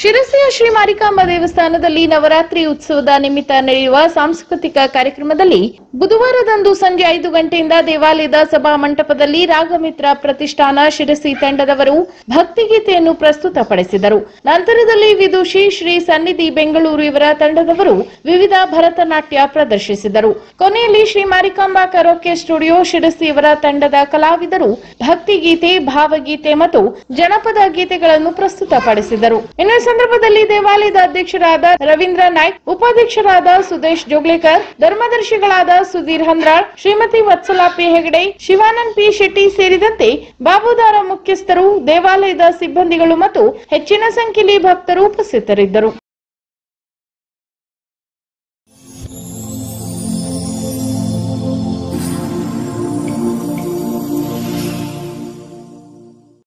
ಶಿರಸಿಯ ಶ್ರೀ ಮಾರಿಕಾಂಬ ದೇವಸ್ಥಾನದಲ್ಲಿ ನವರಾತ್ರಿ ಉತ್ಸವದ ನಿಮಿತ್ತ ನಡೆಯುವ ಸಾಂಸ್ಕೃತಿಕ ಕಾರ್ಯಕ್ರಮದಲ್ಲಿ ಬುಧವಾರದಂದು ಸಂಜೆ ಐದು ಗಂಟೆಯಿಂದ ದೇವಾಲಯದ ಸಭಾ ಮಂಟಪದಲ್ಲಿ ರಾಗಮಿತ್ರ ಪ್ರತಿಷ್ಠಾನ ಶಿರಸಿ ತಂಡದವರು ಭಕ್ತಿಗೀತೆಯನ್ನು ಪ್ರಸ್ತುತಪಡಿಸಿದರು ನಂತರದಲ್ಲಿ ವಿದುಷಿ ಶ್ರೀ ಸನ್ನಿಧಿ ಬೆಂಗಳೂರು ಇವರ ತಂಡದವರು ವಿವಿಧ ಭರತನಾಟ್ಯ ಪ್ರದರ್ಶಿಸಿದರು ಕೊನೆಯಲ್ಲಿ ಶ್ರೀ ಮಾರಿಕಾಂಬಾ ಕರೋಕೆ ಸ್ಟುಡಿಯೋ ಶಿರಸಿ ಇವರ ತಂಡದ ಕಲಾವಿದರು ಭಕ್ತಿಗೀತೆ ಭಾವಗೀತೆ ಮತ್ತು ಜನಪದ ಗೀತೆಗಳನ್ನು ಪ್ರಸ್ತುತಪಡಿಸಿದರು ಇನ್ನು ಈ ಸಂದರ್ಭದಲ್ಲಿ ದೇವಾಲಯದ ಅಧ್ಯಕ್ಷರಾದ ರವೀಂದ್ರ ನಾಯ್ಕ್ ಉಪಾಧ್ಯಕ್ಷರಾದ ಸುದೇಶ್ ಜೋಗ್ಲೇಕರ್ ಧರ್ಮದರ್ಶಿಗಳಾದ ಸುಧೀರ್ ಹಂದ್ರಾಳ್ ಶ್ರೀಮತಿ ವತ್ಸಲಾ ಪಿ ಹೆಗಡೆ ಶಿವಾನಂದ್ ಪಿ ಶೆಟ್ಟಿ ಸೇರಿದಂತೆ ಬಾಬುದಾರ ಮುಖ್ಯಸ್ಥರು ದೇವಾಲಯದ ಸಿಬ್ಬಂದಿಗಳು ಮತ್ತು ಹೆಚ್ಚಿನ ಸಂಖ್ಯೆಯಲ್ಲಿ ಭಕ್ತರು ಉಪಸ್ಥಿತರಿದ್ದರು